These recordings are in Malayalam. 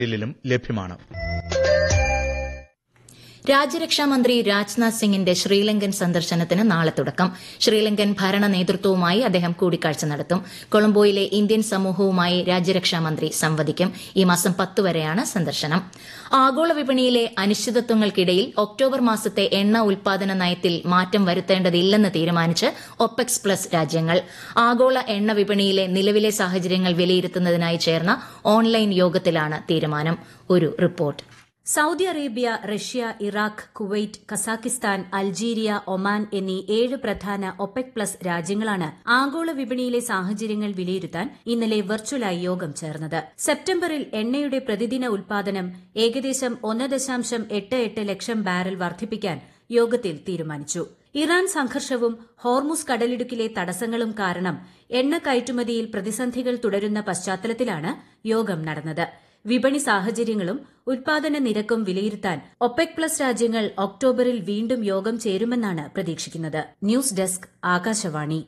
ിലും ലഭ്യമാണ് രാജ്യരക്ഷാമന്ത്രി രാജ്നാഥ് സിംഗിന്റെ ശ്രീലങ്കൻ സന്ദർശനത്തിന് നാളെ തുടക്കം ശ്രീലങ്കൻ ഭരണ നേതൃത്വവുമായി അദ്ദേഹം കൂടിക്കാഴ്ച നടത്തും കൊളംബോയിലെ ഇന്ത്യൻ സമൂഹവുമായി രാജ്യരക്ഷാമന്ത്രി സംവദിക്കും ഈ മാസം പത്ത് വരെയാണ് സന്ദർശനം ആഗോള വിപണിയിലെ അനിശ്ചിതത്വങ്ങൾക്കിടയിൽ ഒക്ടോബർ മാസത്തെ എണ്ണ ഉൽപാദന നയത്തിൽ മാറ്റം വരുത്തേണ്ടതില്ലെന്ന് തീരുമാനിച്ച് ഒപെക്സ് പ്ലസ് രാജ്യങ്ങൾ ആഗോള എണ്ണ വിപണിയിലെ നിലവിലെ സാഹചര്യങ്ങൾ വിലയിരുത്തുന്നതിനായി ചേർന്ന ഓൺലൈൻ യോഗത്തിലാണ് തീരുമാനം ഒരു report Saudi Arabia Russia Iraq Kuwait Kazakhstan Algeria Oman എന്നീ ഏഴ് പ്രധാന ഒപെക് പ്ലസ് രാജ്യങ്ങളാണ് ആഗോള വിപണിയിലെ സാഹചര്യങ്ങൾ വിലയിരുത്താൻ ഇന്നലെ വെർച്വലായി യോഗം ചേർന്നത് സെപ്റ്റംബറിൽ എണ്ണയുടെ പ്രതിദിന ഉൽപാദനം ഏകദേശം ഒന്ന് ദശാംശം എട്ട് എട്ട് ലക്ഷം ബാരൽ വർദ്ധിപ്പിക്കാൻ യോഗത്തിൽ തീരുമാനിച്ചു ഇറാൻ സംഘർഷവും ഹോർമുസ് കടലിടുക്കിലെ തടസ്സങ്ങളും കാരണം എണ്ണ കയറ്റുമതിയിൽ പ്രതിസന്ധികൾ തുടരുന്ന പശ്ചാത്തലത്തിലാണ് യോഗം നടന്നത് വിപണി സാഹചര്യങ്ങളും ഉൽപാദന നിരക്കും വിലയിരുത്താൻ ഒപെക് പ്ലസ് രാജ്യങ്ങൾ ഒക്ടോബറിൽ വീണ്ടും യോഗം ചേരുമെന്നാണ് പ്രതീക്ഷിക്കുന്നത് ന്യൂസ് ഡെസ്ക് ആകാശവാണി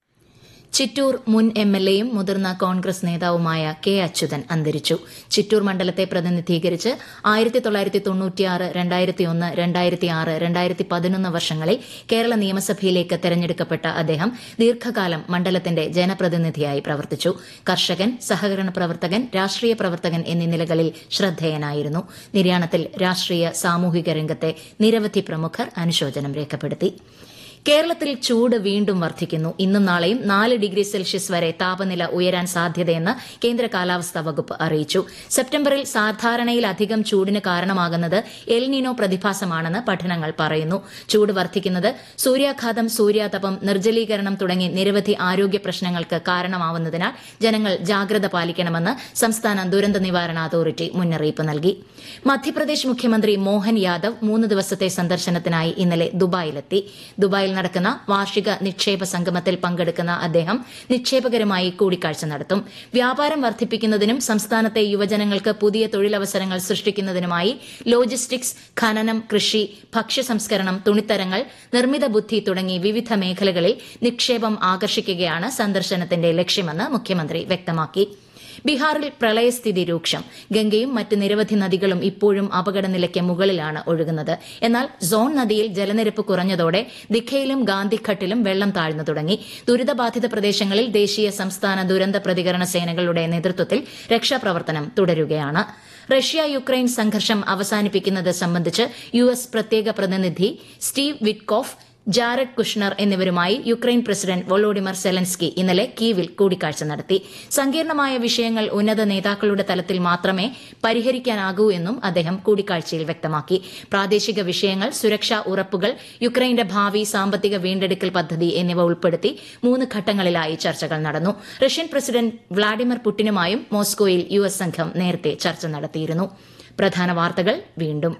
ചിറ്റൂർ മുൻ എം എൽ എയും മുതിർന്ന കോൺഗ്രസ് നേതാവുമായ കെ അച്യുതൻ അന്തരിച്ചു ചിറ്റൂർ മണ്ഡലത്തെ പ്രതിനിധീകരിച്ച് ആയിരത്തി തൊള്ളായിരത്തി തൊണ്ണൂറ്റിയാറ് രണ്ടായിരത്തി ഒന്ന് രണ്ടായിരത്തി ആറ് രണ്ടായിരത്തി പതിനൊന്ന് വർഷങ്ങളിൽ കേരള നിയമസഭയിലേക്ക് തെരഞ്ഞെടുക്കപ്പെട്ട അദ്ദേഹം ദീർഘകാലം മണ്ഡലത്തിന്റെ ജനപ്രതിനിധിയായി പ്രവർത്തിച്ചു കർഷകൻ സഹകരണ പ്രവർത്തകൻ രാഷ്ട്രീയ പ്രവർത്തകൻ എന്നീ നിലകളിൽ ശ്രദ്ധേയനായിരുന്നു നിര്യാണത്തിൽ രാഷ്ട്രീയ സാമൂഹിക രംഗത്തെ നിരവധി പ്രമുഖർ അനുശോചനം രേഖപ്പെടുത്തി കേരളത്തിൽ ചൂട് വീണ്ടും വർദ്ധിക്കുന്നു ഇന്നും നാളെയും നാല് ഡിഗ്രി സെൽഷ്യസ് വരെ താപനില ഉയരാൻ സാധ്യതയെന്ന് കേന്ദ്ര കാലാവസ്ഥാ വകുപ്പ് അറിയിച്ചു സെപ്റ്റംബറിൽ സാധാരണയിലധികം ചൂടിന് കാരണമാകുന്നത് എൽനിനോ പ്രതിഭാസമാണെന്ന് പഠനങ്ങൾ പറയുന്നു ചൂട് വർദ്ധിക്കുന്നത് സൂര്യാഘാതം സൂര്യാതപം നിർജ്ജലീകരണം തുടങ്ങി നിരവധി ആരോഗ്യ പ്രശ്നങ്ങൾക്ക് കാരണമാവുന്നതിനാൽ ജനങ്ങൾ ജാഗ്രത പാലിക്കണമെന്ന് സംസ്ഥാന ദുരന്ത നിവാരണ അതോറിറ്റി മുന്നറിയിപ്പ് നൽകി മധ്യപ്രദേശ് മുഖ്യമന്ത്രി മോഹൻ യാദവ് മൂന്ന് ദിവസത്തെ സന്ദർശനത്തിനായി ഇന്നലെ ദുബായിലെത്തി ദുബായിൽ നടക്കുന്ന വാർഷിക നിക്ഷേപ സംഗമത്തിൽ പങ്കെടുക്കുന്ന അദ്ദേഹം നിക്ഷേപകരുമായി കൂടിക്കാഴ്ച നടത്തും വ്യാപാരം വർദ്ധിപ്പിക്കുന്നതിനും സംസ്ഥാനത്തെ യുവജനങ്ങൾക്ക് പുതിയ തൊഴിലവസരങ്ങൾ സൃഷ്ടിക്കുന്നതിനുമായി ലോജിസ്റ്റിക്സ് ഖനനം കൃഷി ഭക്ഷ്യസംസ്കരണം തുണിത്തരങ്ങൾ നിർമ്മിത ബുദ്ധി തുടങ്ങി വിവിധ മേഖലകളിൽ നിക്ഷേപം ആകർഷിക്കുകയാണ് സന്ദർശനത്തിന്റെ ലക്ഷ്യമെന്ന് മുഖ്യമന്ത്രി വ്യക്തമാക്കി ബീഹാറിൽ പ്രളയസ്ഥിതി രൂക്ഷം ഗംഗയും മറ്റ് നിരവധി നദികളും ഇപ്പോഴും അപകടനിലയ്ക്ക് മുകളിലാണ് ഒഴുകുന്നത് എന്നാൽ സോൺ നദിയിൽ ജലനിരപ്പ് കുറഞ്ഞതോടെ ദിഖയിലും ഗാന്ധിഘട്ടിലും വെള്ളം താഴ്ന്നു തുടങ്ങി ദുരിതബാധിത പ്രദേശങ്ങളിൽ ദേശീയ സംസ്ഥാന ദുരന്ത പ്രതികരണ സേനകളുടെ നേതൃത്വത്തിൽ രക്ഷാപ്രവർത്തനം തുടരുകയാണ് റഷ്യ യുക്രൈൻ സംഘർഷം അവസാനിപ്പിക്കുന്നത് സംബന്ധിച്ച് യു എസ് പ്രത്യേക പ്രതിനിധി സ്റ്റീവ് വിറ്റ്കോഫ് ജാരഡ് കുഷ്ണർ എന്നിവരുമായി യുക്രൈൻ പ്രസിഡന്റ് വൊളോഡിമർ സെലൻസ്കി ഇന്നലെ കീവിൽ കൂടിക്കാഴ്ച നടത്തി സങ്കീർണമായ വിഷയങ്ങൾ ഉന്നത നേതാക്കളുടെ തലത്തിൽ മാത്രമേ പരിഹരിക്കാനാകൂ എന്നും അദ്ദേഹം കൂടിക്കാഴ്ചയിൽ വ്യക്തമാക്കി പ്രാദേശിക വിഷയങ്ങൾ സുരക്ഷാ ഉറപ്പുകൾ യുക്രൈന്റെ ഭാവി സാമ്പത്തിക വീണ്ടെടുക്കൽ പദ്ധതി എന്നിവ ഉൾപ്പെടുത്തി മൂന്ന് ഘട്ടങ്ങളിലായി ചർച്ചകൾ നടന്നു റഷ്യൻ പ്രസിഡന്റ് വ്ളാഡിമിർ പുടിനുമായും മോസ്കോയിൽ യു എസ് സംഘം നേരത്തെ ചർച്ച നടത്തിയിരുന്നു പ്രധാന വാർത്തകൾ വീണ്ടും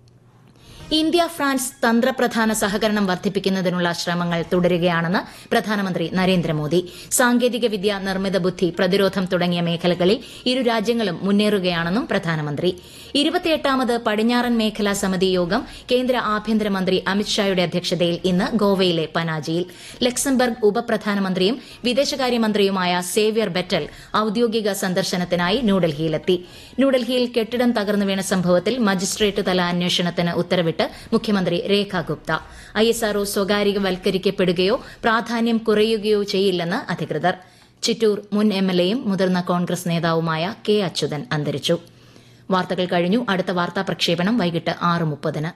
ഇന്ത്യ ഫ്രാൻസ് തന്ത്രപ്രധാന സഹകരണം വർദ്ധിപ്പിക്കുന്നതിനുള്ള ശ്രമങ്ങൾ തുടരുകയാണെന്ന് പ്രധാനമന്ത്രി നരേന്ദ്രമോദി സാങ്കേതിക വിദ്യ നിർമ്മിത ബുദ്ധി പ്രതിരോധം തുടങ്ങിയ മേഖലകളിൽ ഇരു രാജ്യങ്ങളും മുന്നേറുകയാണെന്നും പ്രധാനമന്ത്രി ഇരുപത്തിയെട്ടാമത് പടിഞ്ഞാറൻ മേഖലാ സമിതി യോഗം കേന്ദ്ര ആഭ്യന്തരമന്ത്രി അമിത്ഷായുടെ അധ്യക്ഷതയിൽ ഇന്ന് ഗോവയിലെ പനാജിയിൽ ലക്സംബർഗ് ഉപപ്രധാനമന്ത്രിയും വിദേശകാര്യമന്ത്രിയുമായ സേവ്യർ ബെറ്റൽ ഔദ്യോഗിക സന്ദർശനത്തിനായി ന്യൂഡൽഹിയിലെത്തി ന്യൂഡൽഹിയിൽ കെട്ടിടം തകർന്നു വീണ സംഭവത്തിൽ മജിസ്ട്രേറ്റ് തല അന്വേഷണത്തിന് ഉത്തരവിട്ട് മുഖ്യമന്ത്രി രേഖ ഗുപ്ത ഐഎസ്ആർഒ സ്വകാര്യവൽക്കരിക്കപ്പെടുകയോ പ്രാധാന്യം കുറയുകയോ ചെയ്യില്ലെന്ന് അധികൃതർ ചിറ്റൂർ മുൻ എംഎൽഎയും മുതിർന്ന കോൺഗ്രസ് നേതാവുമായ കെ അച്യുതൻ അന്തരിച്ചു വാർത്തകൾ കഴിഞ്ഞു അടുത്ത വാർത്താ പ്രക്ഷേപണം വൈകിട്ട് ആറ് മുപ്പതിന്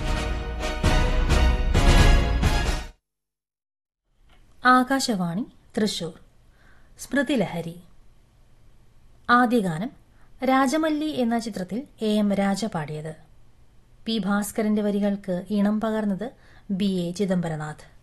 ആകാശവാണി തൃശൂർ സ്മൃതിലഹരി ആദ്യഗാനം രാജമല്ലി എന്ന ചിത്രത്തിൽ എ എം രാജ പാടിയത് പി ഭാസ്കരന്റെ വരികൾക്ക് ഇണം പകർന്നത് ബി എ ചിദംബരനാഥ്